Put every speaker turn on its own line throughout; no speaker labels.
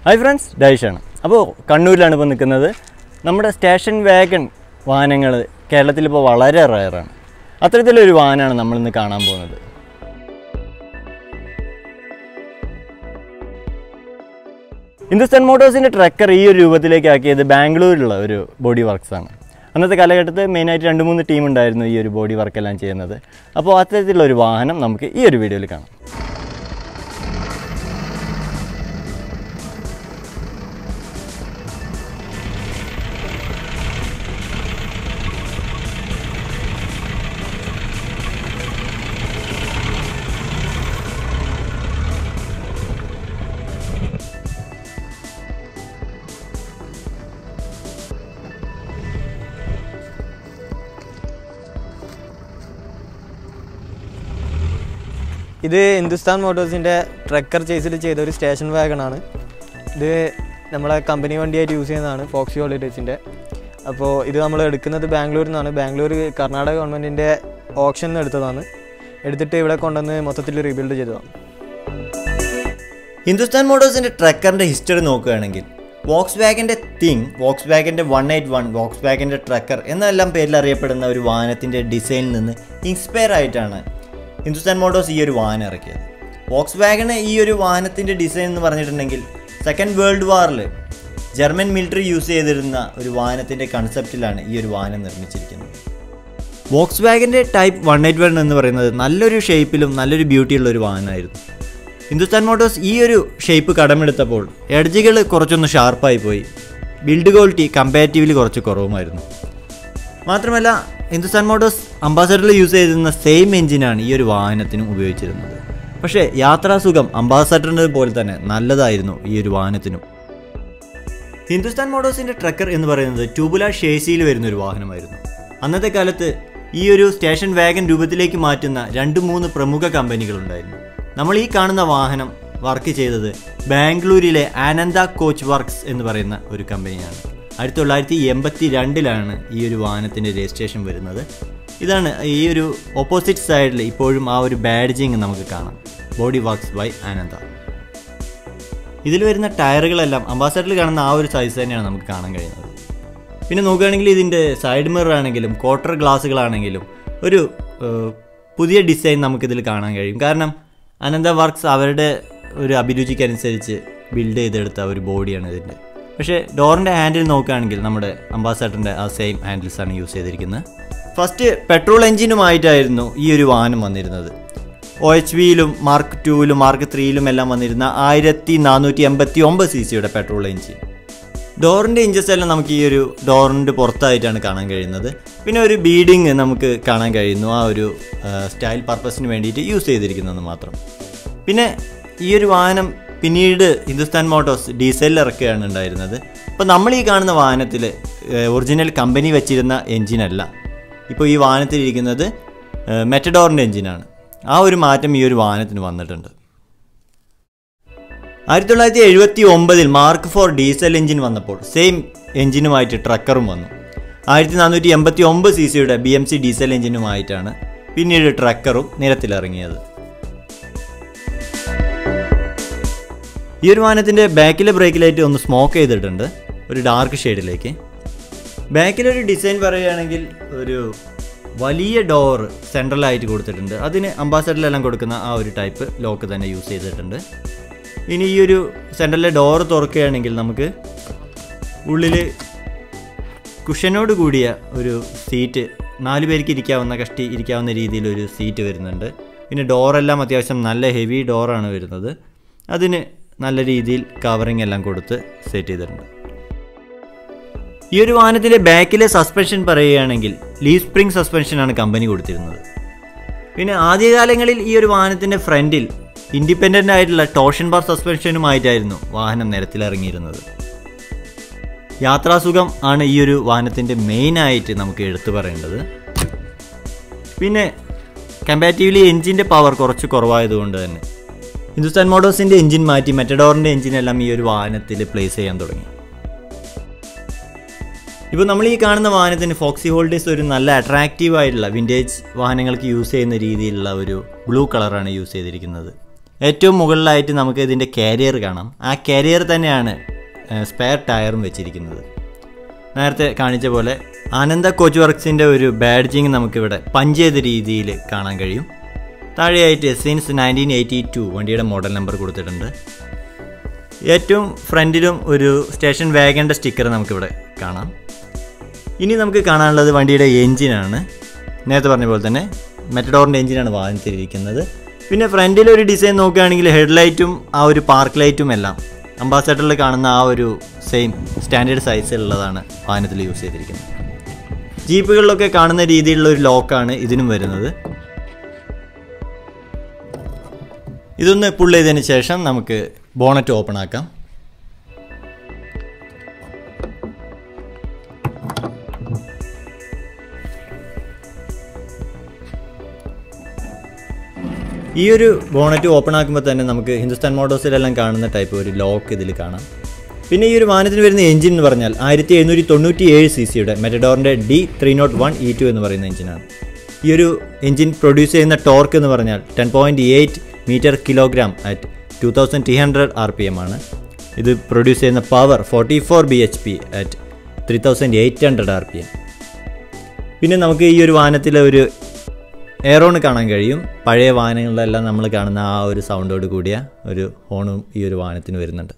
hi friends ഡൈഷാണ് അപ്പോൾ കണ്ണൂരിലാണ് ഇപ്പോൾ നിൽക്കുന്നത് നമ്മുടെ സ്റ്റേഷൻ വാഗൺ വാഹനങ്ങൾ കേരളത്തിലിപ്പോൾ വളരെ റയറാണ് അത്തരത്തിലൊരു വാഹനമാണ് നമ്മളിന്ന് കാണാൻ പോകുന്നത് ഹിന്ദുസ്ഥാൻ മോട്ടോഴ്സിൻ്റെ ട്രക്കർ ഈ ഒരു രൂപത്തിലേക്ക് ആക്കിയത് ബാംഗ്ലൂരിലുള്ള ഒരു ബോഡി വർക്ക്സ് ആണ് അന്നത്തെ കാലഘട്ടത്തിൽ മെയിനായിട്ട് രണ്ട് മൂന്ന് ടീം ഉണ്ടായിരുന്നു ഈ ഒരു ബോഡി വർക്കെല്ലാം ചെയ്യുന്നത് അപ്പോൾ അത്തരത്തിലുള്ള ഒരു വാഹനം നമുക്ക് ഈ ഒരു വീഡിയോയിൽ കാണാം
ഇത് ഹിന്ദുസ്ഥാൻ മോട്ടോഴ്സിൻ്റെ ട്രക്കർ ചേസിൽ ചെയ്ത ഒരു സ്റ്റേഷൻ വാഗണാണ് ഇത് നമ്മളെ കമ്പനി വണ്ടിയായിട്ട് യൂസ് ചെയ്യുന്നതാണ് ഫോക്സി ഹോളിഡേസിൻ്റെ അപ്പോൾ ഇത് നമ്മൾ എടുക്കുന്നത് ബാംഗ്ലൂരിൽ നിന്നാണ് ബാംഗ്ലൂർ കർണാടക ഗവൺമെൻറ്റിൻ്റെ ഓപ്ഷൻ നിന്ന് എടുത്തതാണ് എടുത്തിട്ട് ഇവിടെ കൊണ്ടുവന്ന് മൊത്തത്തിൽ റീബിൽഡ് ചെയ്തതാണ്
ഹിന്ദുസ്ഥാൻ മോട്ടോഴ്സിൻ്റെ ട്രക്കറിൻ്റെ ഹിസ്റ്ററി നോക്കുകയാണെങ്കിൽ വോക്സ് വാഗൻ്റെ തിങ് വോക്സ് വാഗൻ്റെ വൺ എയ്റ്റ് വൺ വോക്സ് വാഗൻ്റെ ട്രക്കർ എന്നെല്ലാം പേരിൽ അറിയപ്പെടുന്ന ഒരു വാഹനത്തിൻ്റെ ഡിസൈനിൽ നിന്ന് ഇൻസ്പയർ ആയിട്ടാണ് ഹിന്ദുസ്ഥാൻ മോട്ടോഴ്സ് ഈ ഒരു വാഹനം ഇറക്കിയത് വോക്സ് വാഗണ് ഈ ഒരു വാഹനത്തിൻ്റെ ഡിസൈൻ എന്ന് പറഞ്ഞിട്ടുണ്ടെങ്കിൽ സെക്കൻഡ് വേൾഡ് വാറിൽ ജർമ്മൻ മിലിറ്ററി യൂസ് ചെയ്തിരുന്ന ഒരു വാഹനത്തിൻ്റെ കൺസെപ്റ്റിലാണ് ഈ ഒരു വാഹനം നിർമ്മിച്ചിരിക്കുന്നത് വോക്സ് വാഗൻ്റെ ടൈപ്പ് വൺ എയ്റ്റ് വൺ എന്ന് പറയുന്നത് നല്ലൊരു ഷേപ്പിലും നല്ലൊരു ബ്യൂട്ടിയുള്ള ഒരു വാഹനമായിരുന്നു ഹിന്ദുസ്ഥാൻ മോട്ടോഴ്സ് ഈ ഒരു ഷേപ്പ് കടമെടുത്തപ്പോൾ എഡ്ജുകൾ കുറച്ചൊന്ന് ഷാർപ്പായി പോയി ബിൽഡ് ക്വാളിറ്റി കമ്പാരിറ്റീവ്ലി കുറച്ച് കുറവുമായിരുന്നു മാത്രമല്ല ഹിന്ദുസ്ഥാൻ മോട്ടോഴ്സ് അംബാസഡറിൽ യൂസ് ചെയ്തിരുന്ന സെയിം എഞ്ചിനാണ് ഈ ഒരു വാഹനത്തിനും ഉപയോഗിച്ചിരുന്നത് പക്ഷേ യാത്രാസുഖം അംബാസഡറിൻ്റെ പോലെ തന്നെ നല്ലതായിരുന്നു ഈ ഒരു വാഹനത്തിനും ഹിന്ദുസ്ഥാൻ മോട്ടോഴ്സിൻ്റെ ട്രക്കർ എന്ന് പറയുന്നത് ട്യൂബുലാർ ഷേസിയിൽ വരുന്ന ഒരു വാഹനമായിരുന്നു അന്നത്തെ കാലത്ത് ഈ ഒരു സ്റ്റേഷൻ വാഗൻ രൂപത്തിലേക്ക് മാറ്റുന്ന രണ്ട് മൂന്ന് പ്രമുഖ കമ്പനികളുണ്ടായിരുന്നു നമ്മൾ ഈ കാണുന്ന വാഹനം വർക്ക് ചെയ്തത് ബാംഗ്ലൂരിലെ ആനന്ദ കോച്ച് വർക്ക്സ് എന്ന് പറയുന്ന ഒരു കമ്പനിയാണ് ആയിരത്തി തൊള്ളായിരത്തി എൺപത്തി രണ്ടിലാണ് ഈ ഒരു വാഹനത്തിൻ്റെ രജിസ്ട്രേഷൻ വരുന്നത് ഇതാണ് ഈ ഒരു ഓപ്പോസിറ്റ് സൈഡിൽ ഇപ്പോഴും ആ ഒരു ബാഡ്ജിങ് നമുക്ക് കാണാം ബോഡി വർക്ക്സ് ബൈ ആനന്ദ ഇതിൽ വരുന്ന ടയറുകളെല്ലാം അംബാസഡറിൽ കാണുന്ന ആ ഒരു സൈസ് തന്നെയാണ് നമുക്ക് കാണാൻ കഴിയുന്നത് പിന്നെ നോക്കുകയാണെങ്കിൽ ഇതിൻ്റെ സൈഡ് മിറർ ആണെങ്കിലും ക്വാർട്ടർ ഗ്ലാസ്സുകളാണെങ്കിലും ഒരു ഏഹ്, പുതിയ ഡിസൈൻ നമുക്കിതിൽ കാണാൻ കഴിയും കാരണം അനന്ത വർക്ക്സ് അവരുടെ ഒരു അഭിരുചിക്കനുസരിച്ച് ബിൽഡ് ചെയ്തെടുത്ത ഒരു ബോഡിയാണ് ഇതിൻ്റെ പക്ഷേ ഡോറിൻ്റെ ഹാൻഡിൽ നോക്കുകയാണെങ്കിൽ നമ്മുടെ അംബാസഡറിൻ്റെ ആ സെയിം ഹാൻഡിൽസ് ആണ് യൂസ് ചെയ്തിരിക്കുന്നത് ഫസ്റ്റ് പെട്രോൾ എഞ്ചിനുമായിട്ടായിരുന്നു ഈ ഒരു വാഹനം വന്നിരുന്നത് ഒ എച്ച് വിയിലും മാർക്ക് ടുവിലും മാർക്ക് ത്രീയിലും എല്ലാം വന്നിരുന്ന ആയിരത്തി നാനൂറ്റി എൺപത്തി ഒമ്പത് സി സിയുടെ പെട്രോൾ എഞ്ചിൻ ഡോറിൻ്റെ ഇഞ്ചസ് എല്ലാം നമുക്ക് ഈ ഒരു ഡോറിൻ്റെ പുറത്തായിട്ടാണ് കാണാൻ കഴിയുന്നത് പിന്നെ ഒരു ബീഡിങ് നമുക്ക് കാണാൻ കഴിയുന്നു ആ ഒരു സ്റ്റൈൽ പർപ്പസിന് വേണ്ടിയിട്ട് യൂസ് ചെയ്തിരിക്കുന്നത് മാത്രം പിന്നെ ഈ ഒരു വാഹനം പിന്നീട് ഹിന്ദുസ്ഥാൻ മോട്ടോഴ്സ് ഡീസലിൽ ഇറക്കുകയാണ് ഉണ്ടായിരുന്നത് അപ്പോൾ നമ്മൾ ഈ കാണുന്ന വാഹനത്തിൽ ഒറിജിനൽ കമ്പനി വെച്ചിരുന്ന എഞ്ചിനല്ല ഇപ്പോൾ ഈ വാഹനത്തിലിരിക്കുന്നത് മെറ്റഡോറിൻ്റെ എഞ്ചിനാണ് ആ ഒരു മാറ്റം ഈ ഒരു വാഹനത്തിന് വന്നിട്ടുണ്ട് ആയിരത്തി തൊള്ളായിരത്തി എഴുപത്തി ഒമ്പതിൽ മാർക്ക് ഫോർ ഡീസൽ എഞ്ചിൻ വന്നപ്പോൾ സെയിം എഞ്ചിനുമായിട്ട് ട്രക്കറും വന്നു ആയിരത്തി നാനൂറ്റി എൺപത്തി ഒമ്പത് സി സിയുടെ ബി എം സി ഡീസൽ എഞ്ചിനുമായിട്ടാണ് പിന്നീട് ട്രക്കറും നിരത്തിലിറങ്ങിയത് ഈ ഒരു വാഹനത്തിൻ്റെ ബാക്കിലെ ബ്രേക്ക് ലൈറ്റ് ഒന്ന് സ്മോക്ക് ചെയ്തിട്ടുണ്ട് ഒരു ഡാർക്ക് ഷെയ്ഡിലേക്ക് ബാക്കിലൊരു ഡിസൈൻ പറയുകയാണെങ്കിൽ ഒരു വലിയ ഡോർ സെൻട്രലായിട്ട് കൊടുത്തിട്ടുണ്ട് അതിന് അംബാസഡറിലെല്ലാം കൊടുക്കുന്ന ആ ഒരു ടൈപ്പ് ലോക്ക് തന്നെ യൂസ് ചെയ്തിട്ടുണ്ട് ഇനി ഈ ഒരു സെൻട്രലിലെ ഡോർ തുറക്കുകയാണെങ്കിൽ നമുക്ക് ഉള്ളിൽ കുഷനോട് കൂടിയ ഒരു സീറ്റ് നാല് പേർക്ക് ഇരിക്കാവുന്ന കഷ്ടി ഇരിക്കാവുന്ന രീതിയിലൊരു സീറ്റ് വരുന്നുണ്ട് പിന്നെ ഡോറെല്ലാം അത്യാവശ്യം നല്ല ഹെവി ഡോറാണ് വരുന്നത് അതിന് നല്ല രീതിയിൽ കവറിങ് എല്ലാം കൊടുത്ത് സെറ്റ് ചെയ്തിട്ടുണ്ട് ഈ ഒരു വാഹനത്തിൻ്റെ ബാക്കിലെ സസ്പെൻഷൻ പറയുകയാണെങ്കിൽ ലീവ് സ്പ്രിംഗ് സസ്പെൻഷനാണ് കമ്പനി കൊടുത്തിരുന്നത് പിന്നെ ആദ്യകാലങ്ങളിൽ ഈ ഒരു വാഹനത്തിൻ്റെ ഫ്രണ്ടിൽ ഇൻഡിപെൻഡൻ്റ് ആയിട്ടുള്ള ടോഷൻ ബാർ സസ്പെൻഷനുമായിട്ടായിരുന്നു വാഹനം നിരത്തിലിറങ്ങിയിരുന്നത് യാത്രാസുഖം ആണ് ഈ ഒരു വാഹനത്തിൻ്റെ മെയിനായിട്ട് നമുക്ക് എടുത്തു പറയേണ്ടത് പിന്നെ കമ്പാരിറ്റീവ്ലി എഞ്ചിൻ്റെ പവർ കുറച്ച് കുറവായതുകൊണ്ട് തന്നെ ഹിന്ദുസ്ഥാൻ മോട്ടോഴ്സിൻ്റെ എഞ്ചിൻ മാറ്റി മെറ്റഡോറിൻ്റെ എഞ്ചിനെല്ലാം ഈ ഒരു വാഹനത്തിൽ പ്ലേസ് ചെയ്യാൻ തുടങ്ങി ഇപ്പോൾ നമ്മൾ ഈ കാണുന്ന വാഹനത്തിന് ഫോക്സി ഹോൾഡേഴ്സ് ഒരു നല്ല അട്രാക്റ്റീവ് ആയിട്ടുള്ള വിൻറ്റേജ് വാഹനങ്ങൾക്ക് യൂസ് ചെയ്യുന്ന രീതിയിലുള്ള ഒരു ബ്ലൂ കളറാണ് യൂസ് ചെയ്തിരിക്കുന്നത് ഏറ്റവും മുകളിലായിട്ട് നമുക്ക് ഇതിൻ്റെ കാരിയർ കാണാം ആ കാരിയർ തന്നെയാണ് സ്പെയർ ടയറും വെച്ചിരിക്കുന്നത് നേരത്തെ കാണിച്ച പോലെ ആനന്ദ കോച്ച് വർക്ക്സിൻ്റെ ഒരു ബാഡ്ജിങ് നമുക്കിവിടെ പഞ്ച് ചെയ്ത രീതിയിൽ കാണാൻ കഴിയും താഴെയായിട്ട് സിൻസ് നയൻറ്റീൻ എയ്റ്റി ടു വണ്ടിയുടെ മോഡൽ നമ്പർ കൊടുത്തിട്ടുണ്ട് ഏറ്റവും ഫ്രണ്ടിലും ഒരു സ്റ്റേഷൻ വാഗൻ്റെ സ്റ്റിക്കർ നമുക്കിവിടെ കാണാം ഇനി നമുക്ക് കാണാനുള്ളത് വണ്ടിയുടെ എൻജിനാണ് നേരത്തെ പറഞ്ഞ പോലെ തന്നെ മെറ്റഡോറിൻ്റെ എൻജിനാണ് വാങ്ങിച്ചിരിക്കുന്നത് പിന്നെ ഫ്രണ്ടിൽ ഒരു ഡിസൈൻ നോക്കുകയാണെങ്കിൽ ഹെഡ്ലൈറ്റും ആ ഒരു പാർക്ക് ലൈറ്റും എല്ലാം അംബാസഡറിൽ കാണുന്ന ആ ഒരു സെയിം സ്റ്റാൻഡേർഡ് സൈസിലുള്ളതാണ് വാഹനത്തിൽ യൂസ് ചെയ്തിരിക്കുന്നത് ജീപ്പുകളിലൊക്കെ കാണുന്ന രീതിയിലുള്ള ഒരു ലോക്കാണ് ഇതിനും വരുന്നത് ഇതൊന്ന് പുൾ ചെയ്തതിന് ശേഷം നമുക്ക് ബോണറ്റ് ഓപ്പൺ ആക്കാം ഈ ഒരു ബോണറ്റ് ഓപ്പൺ ആക്കുമ്പോൾ തന്നെ നമുക്ക് ഹിന്ദുസ്ഥാൻ മോട്ടോഴ്സിലെല്ലാം കാണുന്ന ടൈപ്പ് ഒരു ലോക്ക് ഇതിൽ കാണാം പിന്നെ ഈ ഒരു വാഹനത്തിന് വരുന്ന എഞ്ചിൻ എന്ന് പറഞ്ഞാൽ ആയിരത്തി എഴുന്നൂറ്റി തൊണ്ണൂറ്റി ഏഴ് സി സിയുടെ മെറ്റഡോറിൻ്റെ D three nought one E two എന്ന് പറയുന്ന എഞ്ചിനാണ് ഈ ഒരു എഞ്ചിൻ പ്രൊഡ്യൂസ് ചെയ്യുന്ന ടോർക്ക് എന്ന് പറഞ്ഞാൽ ten point eight metre kilogram at two thousand three hundred R P M ആണ് ഇത് പ്രൊഡ്യൂസ് ചെയ്യുന്ന power forty four B H P at three thousand eight hundred R P M പിന്നെ നമുക്ക് ഈ ഒരു വാഹനത്തിലെ ഒരു എയറോൺ കാണാൻ കഴിയും പഴയ വാഹനങ്ങളിലെല്ലാം നമ്മൾ കാണുന്ന ആ ഒരു സൗണ്ടോട് കൂടിയ ഒരു ഹോണും ഈ ഒരു വാഹനത്തിന് വരുന്നുണ്ട്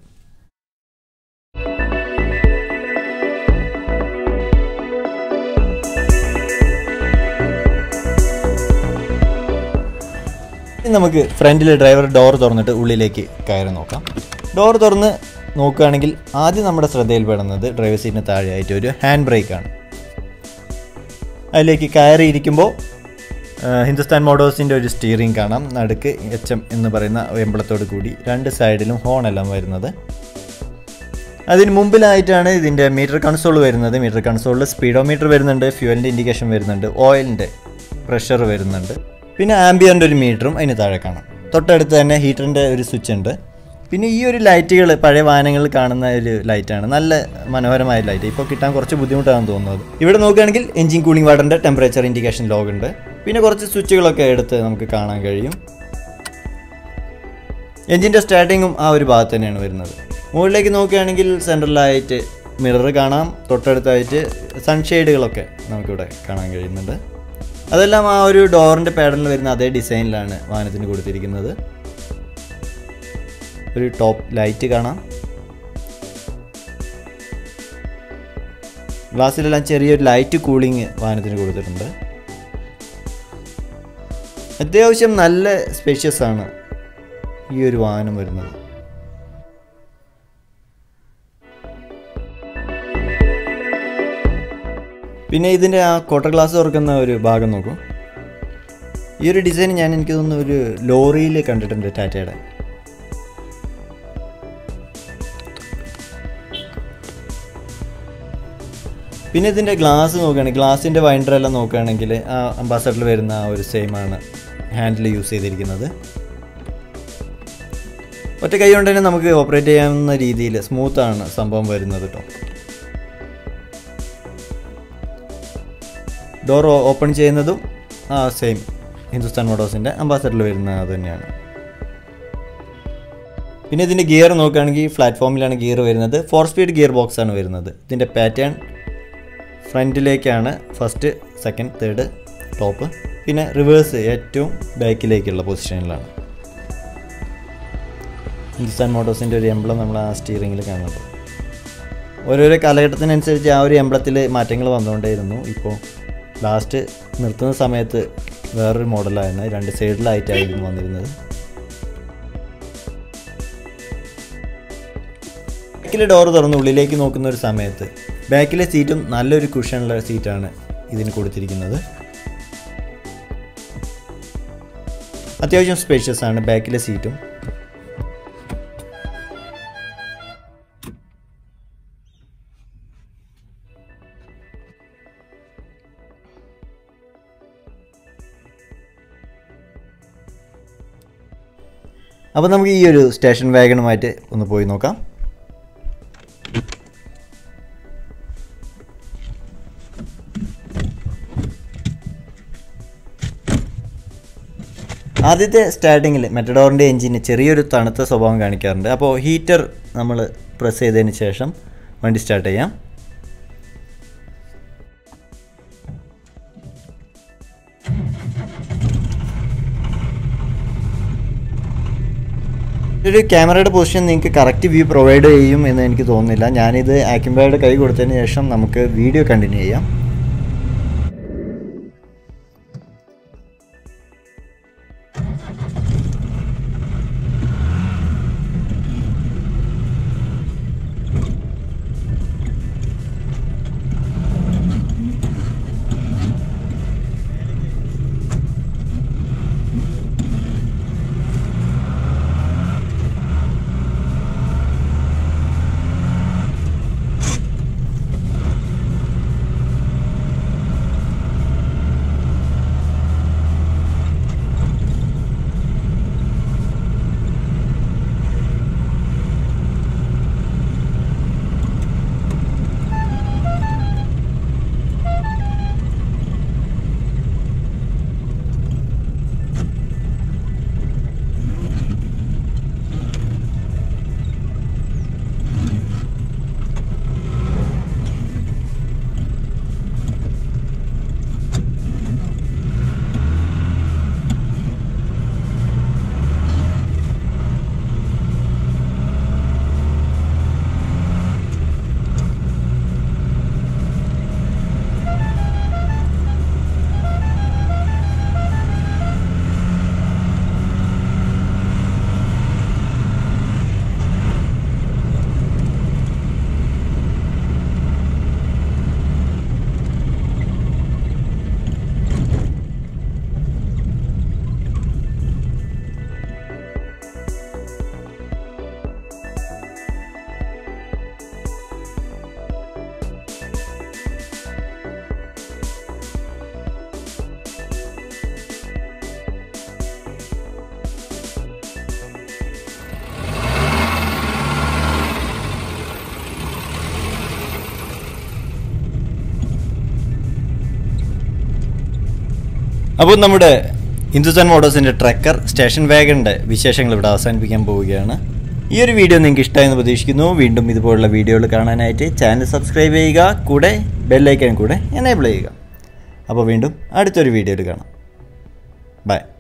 ഇനി നമുക്ക് ഫ്രണ്ടിൽ ഡ്രൈവർ ഡോർ തുറന്നിട്ട് ഉള്ളിലേക്ക് കയറി നോക്കാം ഡോർ തുറന്ന് നോക്കുകയാണെങ്കിൽ ആദ്യം നമ്മുടെ ശ്രദ്ധയിൽപ്പെടുന്നത് ഡ്രൈവർ സീറ്റിന് താഴെയായിട്ട് ഒരു ഹാൻഡ് ബ്രേക്കാണ് അതിലേക്ക് കയറിയിരിക്കുമ്പോൾ ഹിന്ദുസ്ഥാൻ മോട്ടോഴ്സിൻ്റെ ഒരു സ്റ്റിയറിംഗ് കാണാം നടുക്ക് എച്ച് എം എന്ന് പറയുന്ന എമ്പളത്തോട് കൂടി രണ്ട് സൈഡിലും ഹോണെല്ലാം വരുന്നത് അതിന് മുമ്പിലായിട്ടാണ് ഇതിൻ്റെ മീറ്റർ കൺസോൾ വരുന്നത് മീറ്റർ കൺസോളിൽ സ്പീഡോമീറ്റർ വരുന്നുണ്ട് ഫ്യൂവലിൻ്റെ ഇൻഡിക്കേഷൻ വരുന്നുണ്ട് ഓയിലിൻ്റെ പ്രഷർ വരുന്നുണ്ട് പിന്നെ ആംബിയറിൻ്റെ ഒരു മീറ്ററും അതിന് താഴെ കാണാം തൊട്ടടുത്ത് തന്നെ ഹീറ്ററിൻ്റെ ഒരു സ്വിച്ച് ഉണ്ട് പിന്നെ ഈ ഒരു ലൈറ്റുകൾ പഴയ വാഹനങ്ങളിൽ കാണുന്ന ഒരു ലൈറ്റാണ് നല്ല മനോഹരമായ ലൈറ്റ് ഇപ്പോൾ കിട്ടാൻ കുറച്ച് ബുദ്ധിമുട്ടാണെന്ന് തോന്നുന്നത് ഇവിടെ നോക്കുകയാണെങ്കിൽ എഞ്ചിൻ കൂളിംഗ് വാട്ടറിൻ്റെ ടെമ്പറേച്ചർ ഇൻഡിക്കേഷൻ ലോഗ് ഉണ്ട് പിന്നെ കുറച്ച് സ്വിച്ചുകളൊക്കെ എടുത്ത് നമുക്ക് കാണാൻ കഴിയും എഞ്ചിൻ്റെ സ്റ്റാർട്ടിങ്ങും ആ ഒരു ഭാഗത്ത് തന്നെയാണ് വരുന്നത് മുകളിലേക്ക് നോക്കുകയാണെങ്കിൽ സെൻട്രലായിട്ട് മിറർ കാണാം തൊട്ടടുത്തായിട്ട് സൺഷെയ്ഡുകളൊക്കെ നമുക്കിവിടെ കാണാൻ കഴിയുന്നുണ്ട് അതെല്ലാം ആ ഒരു ഡോറിൻ്റെ പാഡലിൽ വരുന്ന അതേ ഡിസൈനിലാണ് വാഹനത്തിന് കൊടുത്തിരിക്കുന്നത് ഒരു ടോപ്പ് ലൈറ്റ് കാണാം ഗ്ലാസ്സിലെല്ലാം ചെറിയൊരു ലൈറ്റ് കൂളിംഗ് വാഹനത്തിന് കൊടുത്തിട്ടുണ്ട് അത്യാവശ്യം നല്ല സ്പേഷ്യസ് ആണ് ഈ ഒരു വാഹനം വരുന്നത് പിന്നെ ഇതിൻ്റെ ആ കോട്ടർ ഗ്ലാസ് തുറക്കുന്ന ഒരു ഭാഗം നോക്കൂ ഈ ഒരു ഡിസൈൻ ഞാൻ എനിക്ക് തോന്നുന്നു ഒരു ലോറിയിൽ കണ്ടിട്ടുണ്ട് ടാറ്റയുടെ പിന്നെ ഇതിൻ്റെ ഗ്ലാസ് നോക്കുകയാണെങ്കിൽ ഗ്ലാസിൻ്റെ വൈൻഡറെല്ലാം നോക്കുകയാണെങ്കിൽ ആ അംബാസഡറിൽ വരുന്ന ആ ഒരു സെയിം ആണ് ഹാൻഡിൽ യൂസ് ചെയ്തിരിക്കുന്നത് ഒറ്റ കൈ കൊണ്ട് തന്നെ നമുക്ക് ഓപ്പറേറ്റ് ചെയ്യാവുന്ന രീതിയിൽ സ്മൂത്താണ് സംഭവം വരുന്നത് കേട്ടോ ഡോർ ഓപ്പൺ ചെയ്യുന്നതും ആ സെയിം ഹിന്ദുസ്ഥാൻ മോട്ടോഴ്സിൻ്റെ അംബാസഡറിൽ വരുന്ന അത് തന്നെയാണ് പിന്നെ ഇതിൻ്റെ ഗിയർ നോക്കുകയാണെങ്കിൽ പ്ലാറ്റ്ഫോമിലാണ് ഗിയർ വരുന്നത് ഫോർ സ്പീഡ് ഗിയർ ബോക്സ് ആണ് വരുന്നത് ഇതിൻ്റെ പാറ്റേൺ ഫ്രണ്ടിലേക്കാണ് ഫസ്റ്റ് സെക്കൻഡ് തേർഡ് ടോപ്പ് പിന്നെ റിവേഴ്സ് ഏറ്റവും ബാക്കിലേക്കുള്ള പൊസിഷനിലാണ് ഹിന്ദുസ്ഥാൻ മോട്ടോഴ്സിൻ്റെ ഒരു എംബ്ലം നമ്മൾ ആ സ്റ്റിയറിങ്ങിൽ കാണുന്നുണ്ട് ഓരോരോ കാലഘട്ടത്തിനനുസരിച്ച് ആ ഒരു എംബ്ലത്തിൽ മാറ്റങ്ങൾ വന്നുകൊണ്ടേയിരുന്നു ഇപ്പോൾ ലാസ്റ്റ് നിർത്തുന്ന സമയത്ത് വേറൊരു മോഡലായിരുന്നു രണ്ട് സൈഡിലായിട്ടായിരുന്നു വന്നിരുന്നത് ബാക്കിലെ ഡോർ തുറന്ന് ഉള്ളിലേക്ക് നോക്കുന്ന ഒരു സമയത്ത് ബാക്കിലെ സീറ്റും നല്ലൊരു കുഷനുള്ള സീറ്റാണ് ഇതിന് കൊടുത്തിരിക്കുന്നത് അത്യാവശ്യം സ്പേഷ്യസ് ആണ് ബാക്കിലെ സീറ്റും അപ്പോൾ നമുക്ക് ഈ ഒരു സ്റ്റേഷൻ വാഗണുമായിട്ട് ഒന്ന് പോയി നോക്കാം ആദ്യത്തെ സ്റ്റാർട്ടിങ്ങിൽ മെറ്റഡോറിൻ്റെ എഞ്ചിന് ചെറിയൊരു തണുത്ത സ്വഭാവം കാണിക്കാറുണ്ട് അപ്പോൾ ഹീറ്റർ നമ്മൾ പ്രസ് ചെയ്തതിന് ശേഷം വണ്ടി സ്റ്റാർട്ട് ചെയ്യാം ഒരു ക്യാമറയുടെ പൊസിഷൻ നിങ്ങൾക്ക് കറക്റ്റ് വ്യൂ പ്രൊവൈഡ് ചെയ്യും എന്ന് എനിക്ക് തോന്നുന്നില്ല ഞാനിത് ആക്കിംബയുടെ കൈ കൊടുത്തതിന് ശേഷം നമുക്ക് വീഡിയോ കണ്ടിന്യൂ ചെയ്യാം അപ്പോൾ നമ്മുടെ ഹിന്ദുസ്ഥാൻ മോട്ടോഴ്സിൻ്റെ ട്രക്കർ സ്റ്റേഷൻ വാഗണിൻ്റെ വിശേഷങ്ങൾ ഇവിടെ അവസാനിപ്പിക്കാൻ പോവുകയാണ് ഈ ഒരു വീഡിയോ നിങ്ങൾക്ക് ഇഷ്ടമായെന്ന് പ്രതീക്ഷിക്കുന്നു വീണ്ടും ഇതുപോലുള്ള വീഡിയോകൾ കാണാനായിട്ട് ചാനൽ സബ്സ്ക്രൈബ് ചെയ്യുക കൂടെ ബെല്ലൈക്കൻ കൂടെ എനേബിൾ ചെയ്യുക അപ്പോൾ വീണ്ടും അടുത്തൊരു വീഡിയോയിൽ കാണാം ബൈ